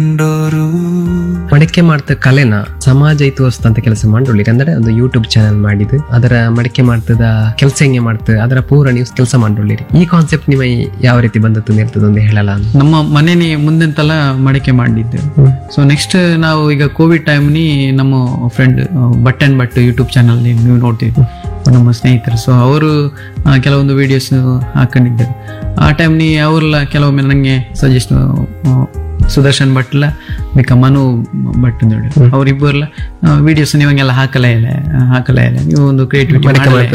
ಮಡಿಕೆ ಮಾಡ್ತ ಕಲೆನ ಸಮಾಜ ಇತಿಹಾಸ ಕೆಲಸ ಮಾಡ್ಕೊಳ್ಳಿ ಅಂದ್ರೆ ಒಂದು ಯೂಟ್ಯೂಬ್ ಚಾನಲ್ ಮಾಡಿದ್ದು ಅದರ ಮಡಿಕೆ ಮಾಡ್ತದ ಕೆಲಸ ಹೆಂಗೆ ಮಾಡ್ತದೆ ಅದರ ಪೂರ ನೀವು ಕೆಲಸ ಮಾಡ್ಕೊಳ್ಳಿರಿ ಈ ಕಾನ್ಸೆಪ್ಟ್ ನಿಮ್ಮ ಯಾವ ರೀತಿ ಬಂದದ್ದು ಇರ್ತದೆ ಒಂದು ಹೇಳಲ್ಲ ಅಂತ ನಮ್ಮ ಮನೆನಿ ಮುಂದೆಂತೆಲ್ಲ ಮಡಿಕೆ ಮಾಡಿದ್ದೆ ಸೊ ನೆಕ್ಸ್ಟ್ ನಾವು ಈಗ ಕೋವಿಡ್ ಟೈಮ್ನಿ ನಮ್ಮ friend but and but YouTube channel ನೀವು ನೋಡ್ತೀವಿ ನಮ್ಮ ಸ್ನೇಹಿತರು ಸೊ ಅವರು ಆ, ಕೆಲವೊಂದು ವಿಡಿಯೋಸ್ ಹಾಕೊಂಡಿದ್ದರು ಆ ಟೈಮ್ನಿ ಅವ್ರೆಲ್ಲ ಕೆಲವೊಮ್ಮೆ ನನಗೆ ಸಜೆಸ್ಟ್ ಸುದರ್ಶನ್ ಭಟ್ಲ ಬೇಕಾ ಮನು ಭಟ್ ಅಂತ ಹೇಳಿ ಅವರಿಬ್ಬರೆಲ್ಲ ವಿಡಿಯೋಸ್ ನೀವಂಗೆಲ್ಲ ಹಾಕಲೇ ಇಲ್ಲ ಹಾಕಲೇ ಇಲ್ಲ ನೀವು ಒಂದು ಕ್ರಿಯೇಟಿವಿಟಿ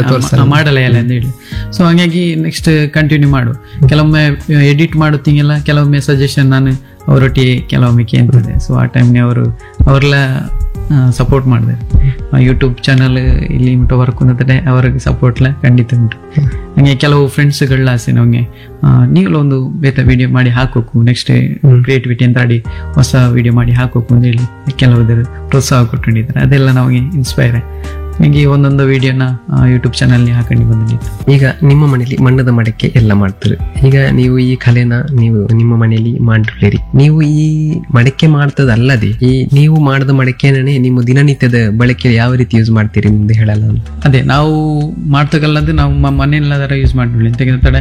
ಮಾಡಲೇ ಇಲ್ಲ ಅಂತ ಹೇಳಿ ಸೊ ಹಾಗಾಗಿ ನೆಕ್ಸ್ಟ್ ಕಂಟಿನ್ಯೂ ಮಾಡು ಕೆಲವೊಮ್ಮೆ ಎಡಿಟ್ ಮಾಡುತ್ತೀಗೆಲ್ಲ ಕೆಲವೊಮ್ಮೆ ಸಜೆಷನ್ ನಾನು ಅವರೊಟ್ಟಿಗೆ ಕೆಲವೊಮ್ಮೆ ಕೇಳ್ತದೆ ಸೊ ಆ ಟೈಮ್ನೇ ಅವರು ಅವರೆಲ್ಲ ಸಪೋರ್ಟ್ ಮಾಡಿದೆ ಯೂಟ್ಯೂಬ್ ಚಾನಲ್ ಇಲ್ಲಿ ಮುಟ್ಟ ವರ್ಕ್ ಕುಂದಿದ್ರೆ ಅವ್ರಿಗೆ ಸಪೋರ್ಟ್ಲ ಖಂಡಿತ ಉಂಟು ಹಂಗೆ ಕೆಲವು ಫ್ರೆಂಡ್ಸ್ಗಳ ಆಸೆ ನಮಗೆ ನೀವೆಲ್ಲ ಒಂದು ಬೇತ ವಿಡಿಯೋ ಮಾಡಿ ಹಾಕೋಕು ನೆಕ್ಸ್ಟ್ ಕ್ರಿಯೇಟಿವಿಟಿ ಅಂತ ಆಡಿ ಹೊಸ ವಿಡಿಯೋ ಮಾಡಿ ಹಾಕೋಕು ಅಂತ ಹೇಳಿ ಕೆಲವುದರ ಪ್ರೋತ್ಸಾಹ ಕೊಟ್ಟಿದ್ದಾರೆ ಅದೆಲ್ಲ ನಮಗೆ ಇನ್ಸ್ಪೈರ್ ಹೀಗೆ ಒಂದೊಂದು ವಿಡಿಯೋನ ಯೂಟ್ಯೂಬ್ ಚಾನಲ್ನಿ ಹಾಕೊಂಡು ಬಂದಿದ್ದು ಈಗ ನಿಮ್ಮ ಮನೆಯಲ್ಲಿ ಮಣ್ಣದ ಮಡಕೆ ಎಲ್ಲ ಮಾಡ್ತಾರೆ ಈಗ ನೀವು ಈ ಕಲೆನ ನೀವು ನಿಮ್ಮ ಮನೆಯಲ್ಲಿ ಮಾಡಿರ್ಲಿರಿ ನೀವು ಈ ಮಡಕೆ ಮಾಡ್ತದಲ್ಲದೆ ಈ ನೀವು ಮಾಡಿದ ಮಡಕೆನೇ ನಿಮ್ಮ ದಿನನಿತ್ಯದ ಬಳಕೆ ಯಾವ ರೀತಿ ಯೂಸ್ ಮಾಡ್ತೀರಿ ಮುಂದೆ ಹೇಳಲ್ಲ ಅಂತ ಅದೇ ನಾವು ಮಾಡ್ತಕ್ಕಲ್ಲದು ನಾವು ಮ- ಮನೆಯೆಲ್ಲದರ ಯೂಸ್ ಮಾಡ್ಬಿಡಿ ಅಂತ ತಡೆ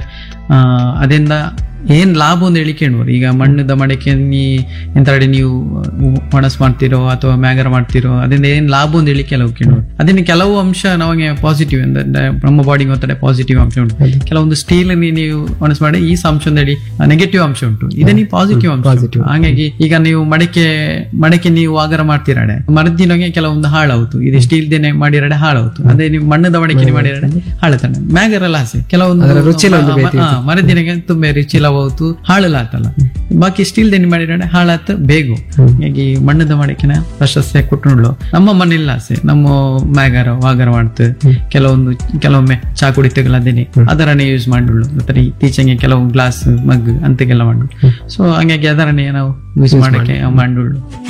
ಅದರಿಂದ ಏನ್ ಲಾಭ ಒಂದು ಹೇಳಿ ಕೇಳುವರು ಈಗ ಮಣ್ಣದ ಮಡಕೆ ನೀ ಎಂತಡೆ ನೀವು ಒಣಸ್ ಮಾಡ್ತಿರೋ ಅಥವಾ ಮ್ಯಾಗರ ಮಾಡ್ತಿರೋ ಅದರಿಂದ ಏನ್ ಲಾಭ ಒಂದು ಹೇಳಿ ಕೆಲವು ಕೇಳುವರು ಅದನ್ನ ಕೆಲವು ಅಂಶ ನಮಗೆ ಪಾಸಿಟಿವ್ ಅಂದ್ರೆ ನಮ್ಮ ಬಾಡಿಗೆ ಒತ್ತಡೆ ಪಾಸಿಟಿವ್ ಅಂಶ ಉಂಟು ಕೆಲವೊಂದು ಸ್ಟೀಲ್ ನೀವು ಒಣಸ್ ಮಾಡಿ ಈ ಅಂಶ ಒಂದು ಹೇಳಿ ನೆಗೆಟಿವ್ ಅಂಶ ಉಂಟು ಇದನ್ನ ಪಾಸಿಟಿವ್ ಅಂಶ ಉಂಟು. ಹಾಗಾಗಿ ಈಗ ನೀವು ಮಡಕೆ ಮಡಕೆ ನೀವು ಆಗರ ಮಾಡ್ತಿರಾಡೆ ಮರದಿನಗೆ ಕೆಲವೊಂದು ಹಾಳಾവുತು ಇದು ಸ್ಟೀಲ್ ದೇನೆ ಮಾಡಿರಾಡೆ ಹಾಳಾവുತು ಅದೇ ನೀವು ಮಣ್ಣದ ಮಡಕೆ ನೀವು ಮಾಡಿರಾಡೆ ಹಾಳತಾನೆ ಮ್ಯಾಗರೆಲ್ಲ ಆಸೆ ಕೆಲವೊಂದು ಮರದಿನಗೆ ತುಂಬಾ ರುಚಿಲವಾಗುತ್ತು ಹಾಳಲಾತಲ್ಲ ಬಾಕಿ ಸ್ಟೀಲ್ ದೇನೆ ಮಾಡಿರಾಡೆ ಹಾಳಾತ ಬೇಗ ಹಾಗಾಗಿ ಮಣ್ಣದ ಮಡಕೆನ ಪ್ರಶಸ್ತಿ ಕೊಟ್ಟು ನಮ್ಮ ಮನೆಲ್ಲ ಆಸೆ ನಮ್ಮ ಮ್ಯಾಗರ ವಾಗರ ಮಾಡ್ತು ಕೆಲವೊಂದು ಕೆಲವೊಮ್ಮೆ ಚಾ ಕುಡಿತಗಳದೇನೆ ಅದರನ್ನೇ ಯೂಸ್ ಮಾಡಿಳು ಮತ್ತೆ ಇತ್ತೀಚೆಗೆ ಕೆಲವು ಗ್ಲಾಸ್ ಮಗ್ ಅಂತೆಲ್ಲ ಮಾಡು ಸೊ ಹಂಗಾಗಿ ಅದರನ್ನೇ ನಾವು ಯೂಸ್ ಮಾಡಕ್ಕೆ ಮಾಡುಳು